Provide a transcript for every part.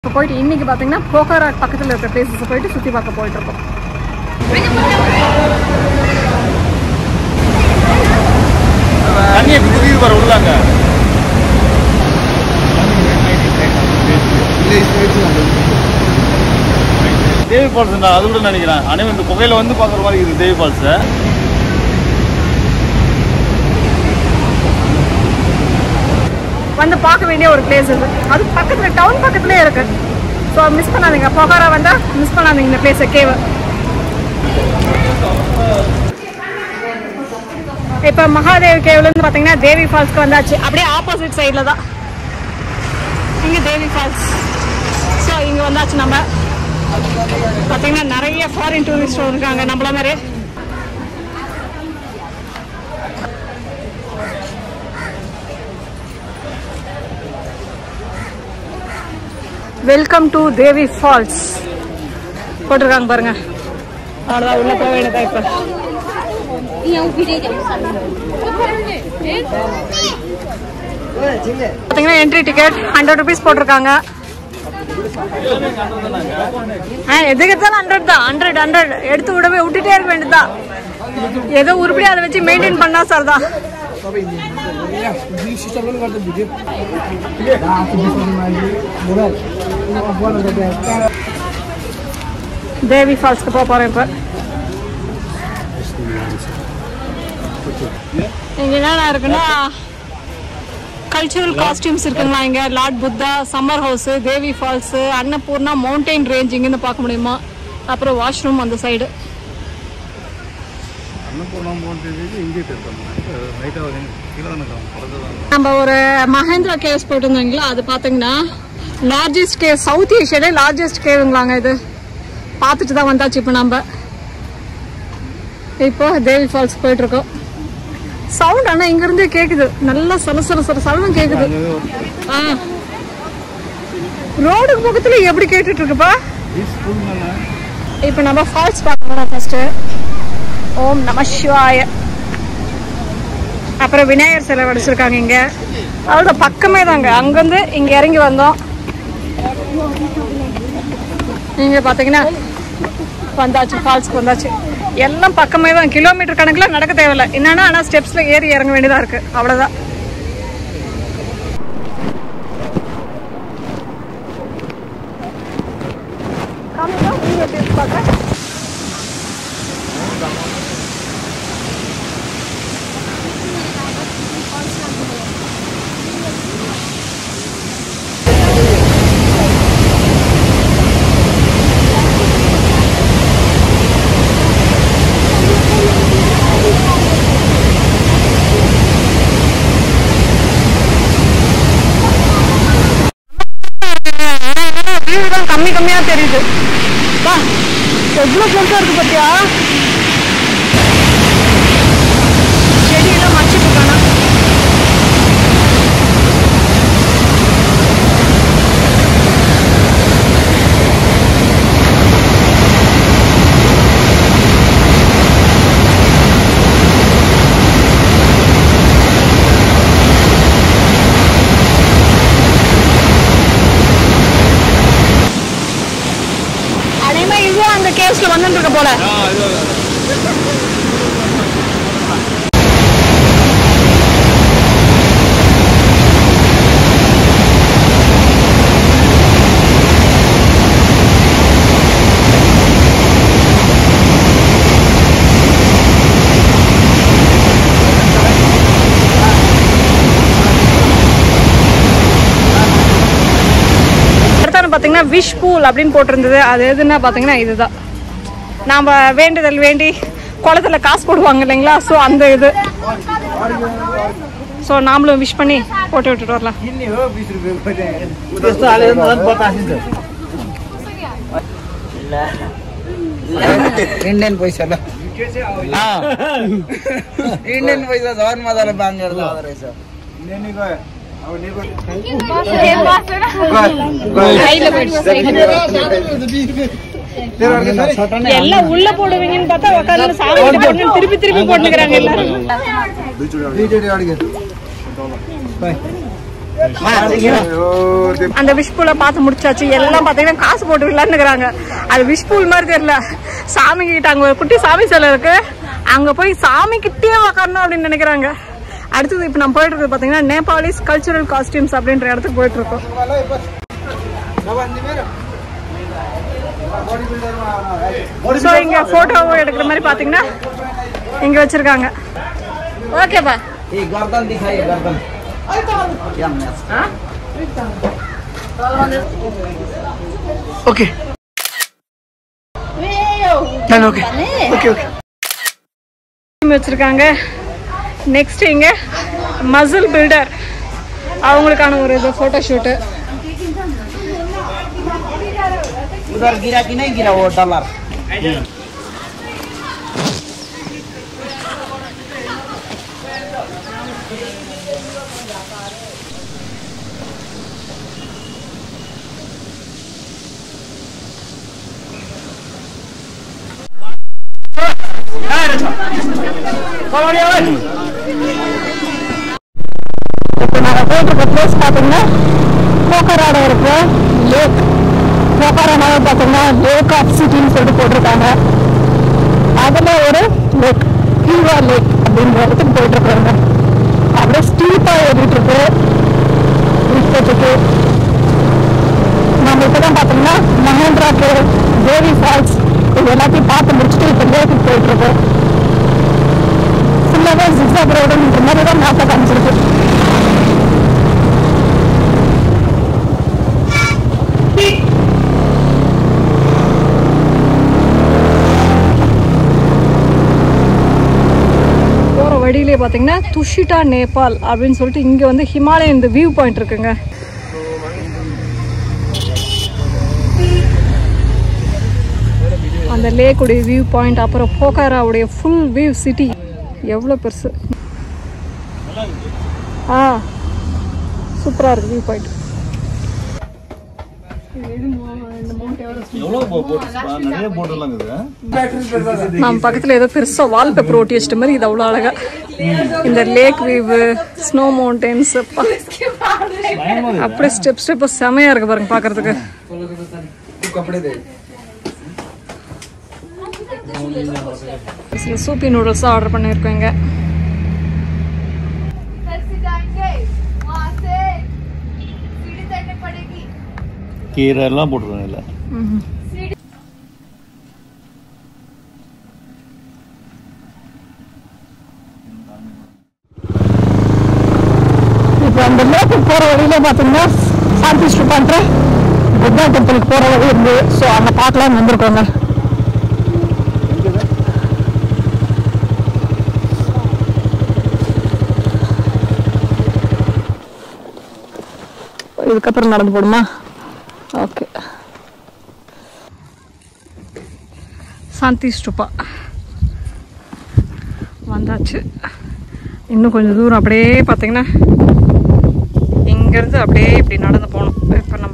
இப்போ போயிட்டு இன்னைக்கு பார்த்தீங்கன்னா போகாரா பக்கத்தில் இருக்கிற பிளேசஸ் போயிட்டு சுற்றி பார்க்க போயிட்டு இருக்கோம் தண்ணியை குதிக்குது பாரு உள்ளாங்க தேவி ஃபால்ஸ் நான் அது கூட நினைக்கிறேன் ஆனால் இந்த குகையில வந்து பார்க்குற மாதிரி இருக்குது தேவி ஃபால்ஸை வந்து பார்க்க வேண்டிய ஒரு பிளேஸ் இது அது பக்கத்தில் டவுன் பக்கத்துலேயே இருக்கு ஸோ மிஸ் பண்ணாதீங்க போகாரா வந்தால் மிஸ் பண்ணாதீங்க இந்த பிளேஸை கேவ் இப்போ மகாதேவ் கேவ்லேருந்து பார்த்தீங்கன்னா தேவி ஃபால்ஸ்க்கு வந்தாச்சு அப்படியே ஆப்போசிட் சைடில் தான் இங்கே தேவி ஃபால்ஸ் ஸோ இங்கே வந்தாச்சு நம்ம பார்த்தீங்கன்னா நிறைய ஃபாரின் டூரிஸ்ட் இருக்காங்க நம்மள மாதிரி வெல்கம் டு தேவி ஃபால்ஸ் போட்டிருக்காங்க பாருங்க அவ்வளோதான் உள்ள போக வேண்டியதா இப்போ பார்த்தீங்கன்னா என்ட்ரி டிக்கெட் ஹண்ட்ரட் ருபீஸ் போட்டிருக்காங்க ஆ எதுக்கு எடுத்தாலும் ஹண்ட்ரட் தான் ஹண்ட்ரட் ஹண்ட்ரட் எடுத்து விடவே விட்டுட்டே இருக்க வேண்டியதுதான் ஏதோ உருப்படி அதை வச்சு மெயின்டைன் பண்ணா சார் தான் தேவி ஃபால்ஸ்க்கு போக போறேன் இப்போ இங்க என்னென்ன இருக்குன்னா கல்ச்சுரல் காஸ்டியூம்ஸ் இருக்குங்களா இங்க Lord Buddha summer house Devi Falls Annapurna mountain range இங்கேருந்து பார்க்க முடியுமா அப்புறம் வாஷ்ரூம் அந்த சைடு நம்ம ஒரு மகேந்திரா கேவ்ஸ் போட்டிருந்தோங்களா அது பார்த்தீங்கன்னா லார்ஜஸ்ட் கேவ் சவுத் ஏஷியாலே லார்ஜஸ்ட் கேவுங்களாங்க இது பார்த்துட்டு தான் வந்தாச்சு இப்போ நம்ம இப்போ தேவி ஃபால்ஸ் போயிட்டு இருக்கோம் சவுண்ட் ஆனால் இங்கிருந்தே கேட்குது நல்லா சல சல சல சலனம் கேட்குது ஆ ரோடுக்கு பக்கத்துல எப்படி கேட்டுட்டு இருக்குப்பா இப்போ நம்ம ஃபால்ஸ் பார்க்கலாம் ஃபர்ஸ்ட் ஓம் நம சிவாய அப்புறம் விநாயகர் சிலை வடிச்சிருக்காங்க இங்க அதோட பக்கமே தாங்க அங்கிருந்து இங்க இறங்கி வந்தோம் நீங்க பாத்தீங்கன்னா வந்தாச்சு ஃபால்ஸ்க்கு வந்தாச்சு எல்லாம் பக்கமே தான் கிலோமீட்டர் கணக்கில் நடக்க தேவையில்ல என்னன்னா ஆனால் ஸ்டெப்ஸில் ஏறி இறங்க வேண்டியதாக இருக்கு அவ்வளோதான் வியூ தான் கம்மி கம்மியாக தெரியுது வா எவ்வளோ பெருசாக இருக்கு பார்த்தியா செடியெல்லாம் மச்சிட்டு இருக்கானா அதே மாதிரி இதுவும் அந்த கேவ்ஸ்ல வந்துட்டு இருக்க போல அடுத்தான பார்த்தீங்கன்னா விஷ் பூல் அப்படின்னு போட்டிருந்தது அது எதுன்னா பார்த்தீங்கன்னா இதுதான் நாம் வேண்டுதல் வேண்டி குளத்துல காசு போடுவாங்க இல்லைங்களா ஸோ அந்த இது ஸோ நாமளும் விஷ் பண்ணி போட்டு விட்டுட்டு வரலாம் इंडियन पैसा ल इंडियन पैसा झन् मजाले बाँगेर जाँदो रहेछ எல்லாம் உள்ள போடுவீங்கன்னு பார்த்தா உட்காந்து சாமி கிட்ட போடணும்னு திருப்பி திருப்பி போட்டுக்கிறாங்க எல்லாரும் दुईचोटि अडिगे அந்த விஷ் பூலை பார்த்து முடிச்சாச்சு எல்லாம் பாத்தீங்கன்னா காசு போட்டு விடலான்னுக்குறாங்க அது விஷ் பூல் மாதிரி தெரியல சாமி கிட்ட அங்க ஒரு குட்டி சாமி சிலை இருக்கு அங்க போய் சாமி கிட்டே உக்காரணும் அப்படின்னு நினைக்கிறாங்க அடுத்தது இப்போ நம்ம போயிட்டு இருக்கிறது பாத்தீங்கன்னா நேபாளிஸ் கல்ச்சுரல் காஸ்டியூம்ஸ் அப்படின்ற இடத்துக்கு போயிட்டு இருக்கோம் ஸோ இங்க போட்டோ எடுக்கிற மாதிரி பாத்தீங்கன்னா இங்க வச்சிருக்காங்க ஓகேப்பா ये गर्दन दिखाइए गर्दन क्या मैच ओके चलो ओके ओके ओके வச்சிருக்காங்க நெக்ஸ்ட் இங்க மசில் பில்டர் அவங்களுக்கான ஒரு இது போட்டோ ஷூட்டு उधर गिरा कि नहीं गिरा वो डॉलर இப்போ நாங்கள் போயிட்டு இருக்க பிளேஸ் பார்த்தீங்கன்னா போக்கராட இருக்கு லேக் போக்கரானாவை பார்த்தீங்கன்னா லேக் ஆஃப் சிட்டின்னு சொல்லிட்டு போட்டிருக்காங்க அதில் ஒரு லேக் ஹீவா லேக் அப்படின்ற இடத்துக்கு போயிட்டு இருக்காங்க அப்படியே ஸ்டீப்பாக ஏறிட்டு இருக்கு இப்போதைக்கு நம்ம இப்போ தான் பார்த்தோம்னா மகேந்திரா கேவ் தேவி ஃபால்ஸ் இது எல்லாத்தையும் பார்த்து முடிச்சுட்டு இப்போ லேக்குக்கு போயிட்டு இருக்கோம் ஃபுல்லாகவே ஜிக்ஸாக் ரோடுன்ற மாதிரி தான் மேப்பை காமிச்சிருக்கு போகிற வழியிலே பார்த்தீங்கன்னா துஷிட்டா நேபாள் அப்படின்னு சொல்லிட்டு இங்கே வந்து ஹிமாலயன் இந்த வியூ பாயிண்ட் இருக்குங்க அந்த லேக்குடைய வியூ பாயிண்ட் அப்புறம் போகாராவுடைய ஃபுல் வியூ சிட்டி எவ்வளோ பெருசு ஆ சூப்பராக இருக்கு வியூ பாயிண்ட் எவ்வளோ போட்டு நிறைய போட்டுலாம் இருக்குது நம்ம பக்கத்தில் ஏதோ பெருசாக வால்பேப்பர் ஒட்டி வச்சிட்ட மாதிரி இது அவ்வளோ அழகா இந்த லேக் வியூவு ஸ்னோ மவுண்டன்ஸ் அப்படியே ஸ்டெப் ஸ்டெப்பாக செமையாக இருக்கு பாருங்க பார்க்கறதுக்கு சில சூப்பி நூடுல்ஸ் ஆர்டர் பண்ணியிருக்கோம் இங்கே घर से जाएंगे वहाँ से सीढ़ी चढ़नी पड़ेगी கீரை எல்லாம் போட்டுருவாங்க இல்லை இப்போ அந்த லேக்குக்கு போகிற வழியில பார்த்தீங்கன்னா சாந்தி ஸ்ரீபான்ற புத்தா டெம்பிளுக்கு போகிற வழி இருந்து ஸோ அங்கே பார்க்கலாம்னு வந்திருக்கோங்க இதுக்கப்புறம் நடந்து போடுமா ஓகே சாந்தி ஸ்டூப்பா வந்தாச்சு இன்னும் கொஞ்சம் தூரம் அப்படியே பார்த்தீங்கன்னா இங்கேருந்து அப்படியே இப்படி நடந்து போகணும் இப்போ நம்ம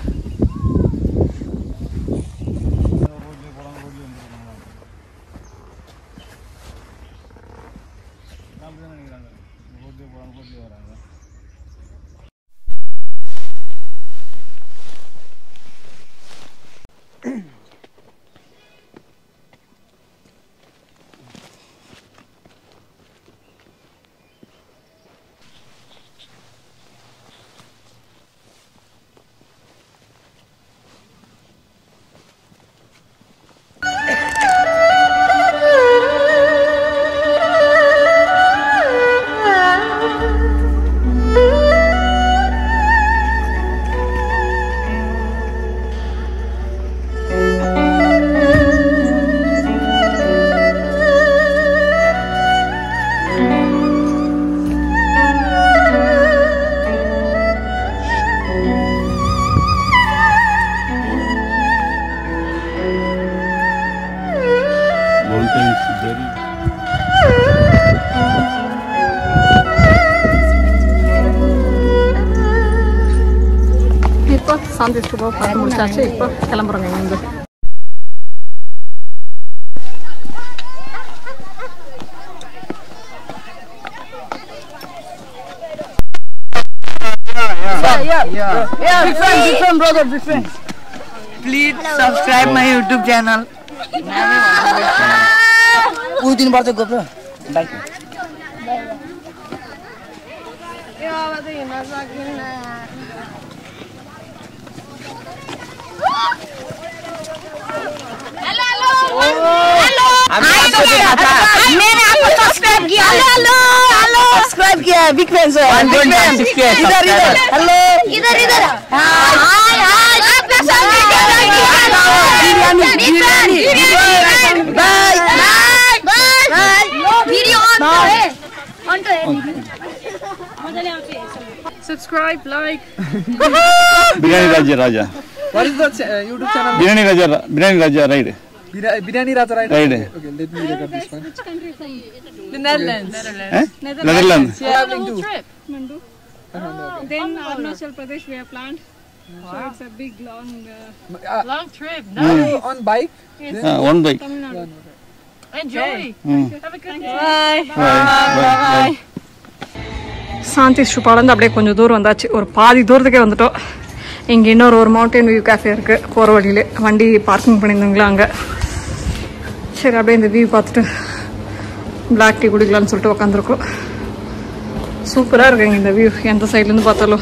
மவுண்டன்ஸ் வெரி இப்போ சாந்தி ஸ்டூப்பா பார்த்து முடிச்சாச்சு இப்போ கிளம்புறோங்க இங்கேருந்து Please subscribe my YouTube channel. उदिन पर्छ गोप्रो मैंने आपको सब्सक्राइब किया हेलो हेलो सब्सक्राइब किया बिग फैन है बिग फैन इधर इधर हेलो इधर इधर हाय हाय आप लोग सब biryani biryani bye bye bye video on है ऑन तो है subscribe like Biryani Raja Raja What is the ch- uh, YouTube channel? Biryani Raja Biryani Raja ride Bira- Biryani Raja, right? Right. Okay, let me record this one. The Netherlands. Netherland Traveling to. Then Arunachal Pradesh we have planned. So it's a big long. Uh, Uh, Long trip. go Nice. on bike. One bike Enjoy. Mm. Have a good day. Bye சாந்தி ஸ்ட்ரூப்பாலேருந்து அப்படியே கொஞ்சம் தூரம் வந்தாச்சு ஒரு பாதி தூரத்துக்கே வந்துட்டோம் இங்கே இன்னொரு ஒரு மவுண்டன் வியூ கேஃபே இருக்குது போகிற வழியிலே வண்டி பார்க்கிங் பண்ணியிருந்தாங்களா அங்கே சரி அப்படியே இந்த வியூ பார்த்துட்டு பிளாக் டீ குடிக்கலாம்னு சொல்லிட்டு உட்காந்துருக்கோம் சூப்பராக இருக்குங்க இந்த வியூ எந்த சைட்லேருந்து பார்த்தாலும்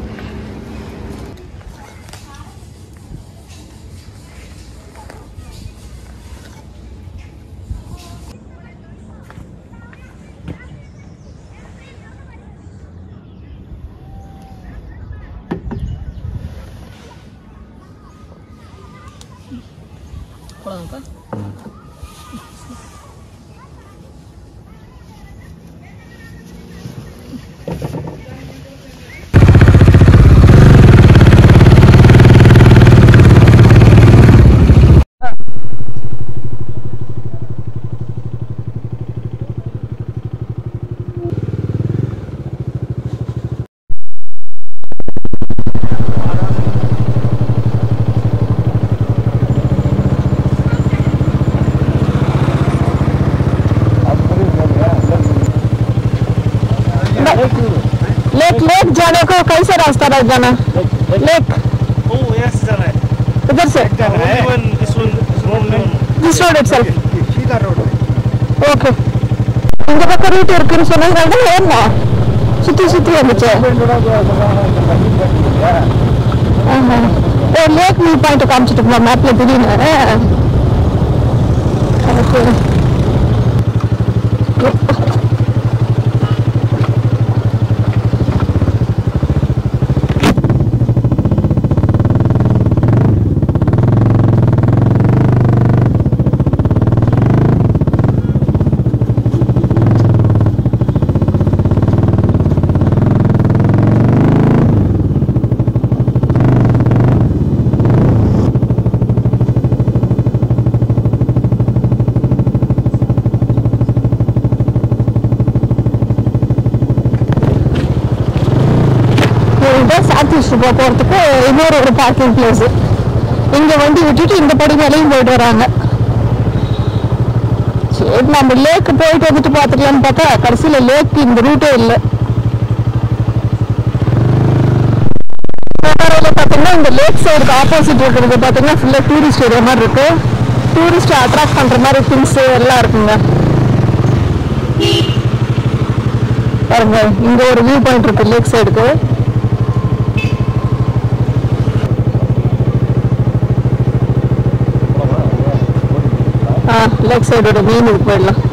लेक लेक जाने को कैसे रास्ता रह जाना लेक इधर से दिस रोड itself ஓகே இந்த பக்கம் ரூட் இருக்குன்னு சொன்னதுனால தான் ஏன்னா சுத்தி சுத்தி வந்துச்சு ஆமா. ஓ லேக் வியூ பாயிண்ட் காமிச்சிட்டு இருந்தோம் மேப்ல திடீர்னு ஓகே இதுதான் சாத்தி சுபா போகிறதுக்கு இன்னொரு ஒரு பார்க்கிங் பிளேஸ் இங்க வண்டி விட்டுட்டு இந்த படி மேலேயும் போயிட்டு வராங்க சரி நம்ம லேக் போயிட்டு வந்துட்டு பார்த்துக்கலாம்னு பார்த்தா கடைசியில் லேக் இந்த ரூட்டே இல்லை பார்த்தீங்கன்னா இந்த லேக் சைடுக்கு ஆப்போசிட் இருக்கிறது பார்த்தீங்கன்னா ஃபுல்லாக டூரிஸ்ட் ஏரியா மாதிரி இருக்கு டூரிஸ்ட் அட்ராக்ட் பண்ணுற மாதிரி திங்ஸ் எல்லாம் இருக்குங்க பாருங்க இங்க ஒரு வியூ பாயிண்ட் இருக்கு லேக் சைடுக்கு ஆ லேக் சைடோட மெயின் இதுக்கு போயிடலாம்